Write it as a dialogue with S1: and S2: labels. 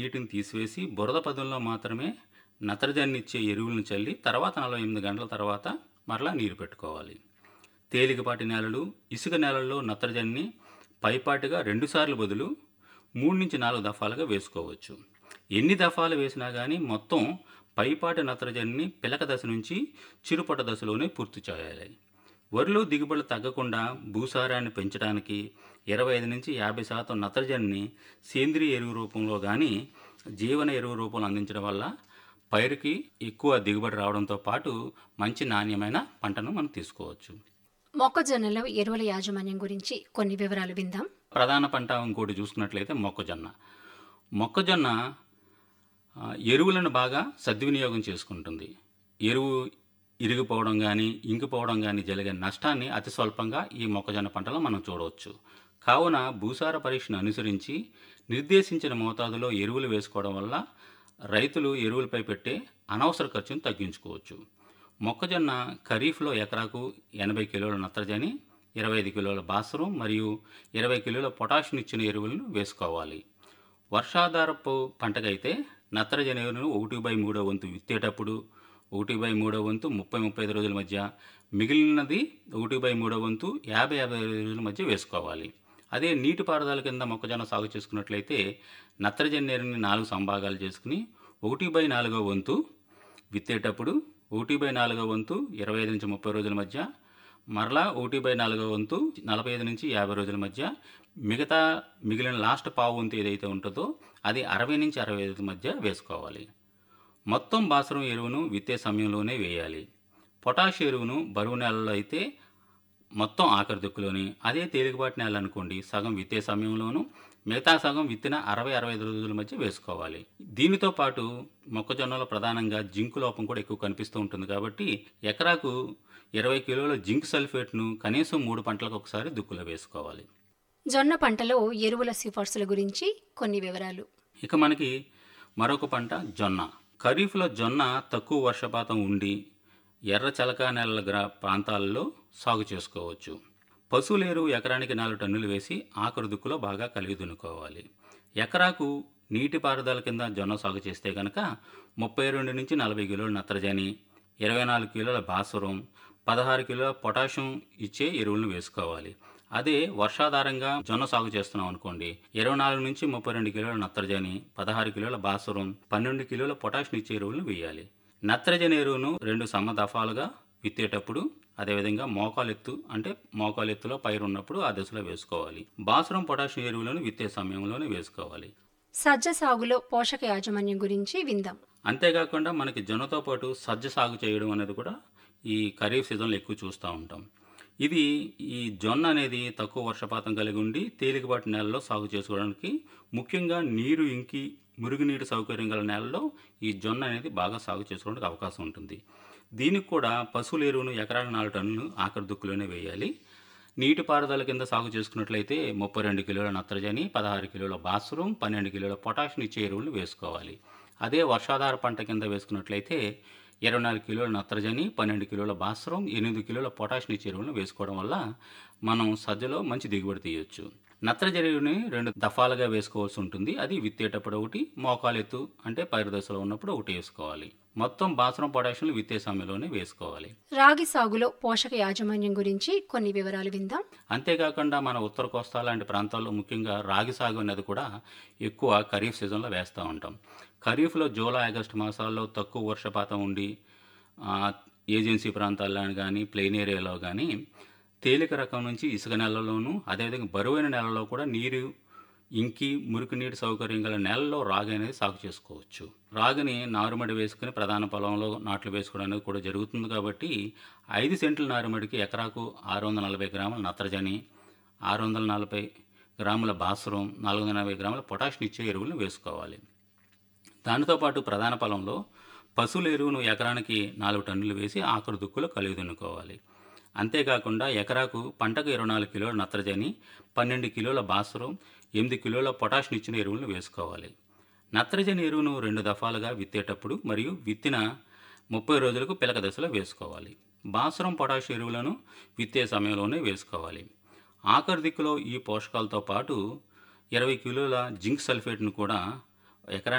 S1: నీటిని తీసివేసి బురద పదంలో మాత్రమే నత్రజని ఇచ్చే ఎరువులను చల్లి తర్వాత నలభై ఎనిమిది గంటల తర్వాత మరలా నీరు పెట్టుకోవాలి తేలికపాటి నేలలు ఇసుక నేలల్లో నత్రజనిని పైపాటిగా రెండుసార్లు బదులు మూడు నుంచి నాలుగు దఫాలుగా వేసుకోవచ్చు ఎన్ని దఫాలు వేసినా కానీ మొత్తం పైపాటి నత్రజనిని పిలక దశ నుంచి చిరుపట దశలోనే పూర్తి చేయాలి వరిలో దిగుబడులు తగ్గకుండా భూసారాన్ని పెంచడానికి ఇరవై ఐదు నుంచి యాభై శాతం నత్రజనిని సేంద్రియ ఎరువు రూపంలో కానీ జీవన ఎరువు రూపంలో అందించడం వల్ల పైరుకి ఎక్కువ దిగుబడి రావడంతో పాటు మంచి నాణ్యమైన పంటను మనం తీసుకోవచ్చు
S2: మొక్కజొన్నలో ఎరువుల యాజమాన్యం గురించి కొన్ని వివరాలు విందాం
S1: ప్రధాన పంట ఇంకోటి చూసుకున్నట్లయితే మొక్కజొన్న మొక్కజొన్న ఆ, ఎరువులను బాగా సద్వినియోగం చేసుకుంటుంది ఎరువు ఇరిగిపోవడం కానీ ఇంకిపోవడం కానీ జరిగే నష్టాన్ని అతి స్వల్పంగా ఈ మొక్కజొన్న పంటలో మనం చూడవచ్చు కావున భూసార పరీక్షను అనుసరించి నిర్దేశించిన మోతాదులో ఎరువులు వేసుకోవడం వల్ల రైతులు ఎరువులపై పెట్టే అనవసర ఖర్చును తగ్గించుకోవచ్చు మొక్కజొన్న ఖరీఫ్లో ఎకరాకు ఎనభై కిలోల నత్రజని ఇరవై ఐదు కిలోల భాస్వరం మరియు ఇరవై కిలోల పొటాషియం ఇచ్చిన ఎరువులను వేసుకోవాలి వర్షాధారపు పంటకైతే నత్రజని ఎరువును ఒకటి బై మూడో వంతు విత్తేటప్పుడు ఒకటి బై మూడో వంతు ముప్పై ముప్పై ఐదు రోజుల మధ్య మిగిలినది ఒకటి బై మూడో వంతు యాభై యాభై ఐదు రోజుల మధ్య వేసుకోవాలి అదే నీటిపారుదల కింద మొక్కజొన్న సాగు చేసుకున్నట్లయితే నత్రజని ఎరువుని నాలుగు సంభాగాలు చేసుకుని ఒకటి బై నాలుగో వంతు విత్తేటప్పుడు ఒకటి బై నాలుగో వంతు ఇరవై ఐదు నుంచి ముప్పై రోజుల మధ్య మరలా ఒకటి బై నాలుగో వంతు నలభై ఐదు నుంచి యాభై రోజుల మధ్య మిగతా మిగిలిన లాస్ట్ పావు వంతు ఏదైతే ఉంటుందో అది అరవై నుంచి అరవై ఐదు మధ్య వేసుకోవాలి మొత్తం బాసరం ఎరువును విత్తే సమయంలోనే వేయాలి పొటాష్ ఎరువును బరువు నెలలో అయితే మొత్తం ఆఖరి దిక్కులోని అదే తేలికపాటి నేల అనుకోండి సగం విత్తే సమయంలోనూ మిగతా సగం విత్తిన అరవై అరవై ఐదు రోజుల మధ్య వేసుకోవాలి దీనితో పాటు మొక్కజొన్నలో ప్రధానంగా జింకు లోపం కూడా ఎక్కువ కనిపిస్తూ ఉంటుంది కాబట్టి ఎకరాకు ఇరవై కిలోల జింక్ సల్ఫేట్ను కనీసం మూడు పంటలకు ఒకసారి దుక్కులో వేసుకోవాలి
S2: జొన్న పంటలో ఎరువుల సిఫార్సుల గురించి కొన్ని వివరాలు
S1: ఇక మనకి మరొక పంట జొన్న ఖరీఫ్లో జొన్న తక్కువ వర్షపాతం ఉండి ఎర్ర చలకా నేలల గ్రా ప్రాంతాల్లో సాగు చేసుకోవచ్చు పశువుల ఎరువు ఎకరానికి నాలుగు టన్నులు వేసి ఆఖరు దుక్కులో బాగా కలిగి దున్నుకోవాలి ఎకరాకు నీటిపారుదల కింద జొన్న సాగు చేస్తే కనుక ముప్పై రెండు నుంచి నలభై కిలోల నత్రజని ఇరవై నాలుగు కిలోల భాస్వరం పదహారు కిలోల పొటాషియం ఇచ్చే ఎరువులను వేసుకోవాలి అదే వర్షాధారంగా జొన్న సాగు చేస్తున్నాం అనుకోండి ఇరవై నాలుగు నుంచి ముప్పై రెండు కిలోల నత్రజని పదహారు కిలోల భాస్వరం పన్నెండు కిలోల పొటాషియం ఇచ్చే ఎరువులను వేయాలి నత్రజని ఎరువును రెండు సమ దఫాలుగా విత్తేటప్పుడు అదేవిధంగా మోకాలెత్తు అంటే మోకాలెత్తులో పైరు ఉన్నప్పుడు ఆ దశలో వేసుకోవాలి భాస్వరం పొటాషియం ఎరువులను విత్తే సమయంలోనే వేసుకోవాలి
S2: సజ్జ సాగులో పోషక యాజమాన్యం గురించి విందాం
S1: అంతేకాకుండా మనకి జొన్నతో పాటు సజ్జ సాగు చేయడం అనేది కూడా ఈ ఖరీఫ్ సీజన్లో ఎక్కువ చూస్తూ ఉంటాం ఇది ఈ జొన్న అనేది తక్కువ వర్షపాతం కలిగి ఉండి తేలికపాటి నేలలో సాగు చేసుకోవడానికి ముఖ్యంగా నీరు ఇంకి మురుగునీటి సౌకర్యం గల నేలలో ఈ జొన్న అనేది బాగా సాగు చేసుకోవడానికి అవకాశం ఉంటుంది దీనికి కూడా పశువుల ఎరువును ఎకరానికి నాలుగు టన్నులు ఆఖరి దుక్కులోనే వేయాలి నీటిపారుదల కింద సాగు చేసుకున్నట్లయితే ముప్పై రెండు కిలోల నత్రజని పదహారు కిలోల భాస్వరం పన్నెండు కిలోల పొటాషియం ఇచ్చే ఎరువులు వేసుకోవాలి అదే వర్షాధార పంట కింద వేసుకున్నట్లయితే ఇరవై నాలుగు కిలోల నత్రజని పన్నెండు కిలోల భాస్వరం ఎనిమిది కిలోల పొటాషియం ఇచ్చే ఎరువులను వేసుకోవడం వల్ల మనం సజ్జలో మంచి దిగుబడి తీయొచ్చు నత్రజని ఎరువుని రెండు దఫాలుగా వేసుకోవాల్సి ఉంటుంది అది విత్తేటప్పుడు ఒకటి మోకాలు ఎత్తు అంటే పైరు దశలో ఉన్నప్పుడు ఒకటి వేసుకోవాలి మొత్తం భాస్వరం పొటాషియం విత్తే సమయంలోనే వేసుకోవాలి
S2: రాగి సాగులో పోషక యాజమాన్యం గురించి కొన్ని వివరాలు విందాం
S1: అంతేకాకుండా మన ఉత్తర కోస్తా లాంటి ప్రాంతాల్లో ముఖ్యంగా రాగి సాగు అనేది కూడా ఎక్కువ ఖరీఫ్ సీజన్లో వేస్తూ ఉంటాం ఖరీఫ్లో జూలై ఆగస్టు మాసాల్లో తక్కువ వర్షపాతం ఉండి ఆ, ఏజెన్సీ ప్రాంతాల్లో కానీ ప్లెయిన్ ఏరియాలో కానీ తేలిక రకం నుంచి ఇసుక నెలలోనూ అదేవిధంగా బరువైన నెలలో కూడా నీరు ఇంకి మురికి నీటి సౌకర్యం గల నేలలో రాగి అనేది సాగు చేసుకోవచ్చు రాగిని నారుమడి వేసుకుని ప్రధాన పొలంలో నాట్లు వేసుకోవడం అనేది కూడా జరుగుతుంది కాబట్టి ఐదు సెంట్ల నారుమడికి ఎకరాకు ఆరు వందల నలభై గ్రాముల నత్రజని ఆరు వందల నలభై గ్రాముల భాస్వరం నాలుగు వందల నలభై గ్రాముల పొటాషియం ఇచ్చే ఎరువులను వేసుకోవాలి దానితో పాటు ప్రధాన పొలంలో పశువుల ఎరువును ఎకరానికి నాలుగు టన్నులు వేసి ఆఖరు దుక్కులో కలిగి దున్నుకోవాలి అంతేకాకుండా ఎకరాకు పంటకు ఇరవై నాలుగు కిలోల నత్రజని పన్నెండు కిలోల భాస్వరం ఎనిమిది కిలోల పొటాషియం ఇచ్చిన ఎరువులను వేసుకోవాలి నత్రజని ఎరువును రెండు దఫాలుగా విత్తేటప్పుడు మరియు విత్తిన ముప్పై రోజులకు పిలక దశలో వేసుకోవాలి భాస్వరం పొటాషియం ఎరువులను విత్తే సమయంలోనే వేసుకోవాలి ఆఖరి దిక్కులో ఈ పోషకాలతో పాటు ఇరవై కిలోల జింక్ సల్ఫేట్ను కూడా ఎకరా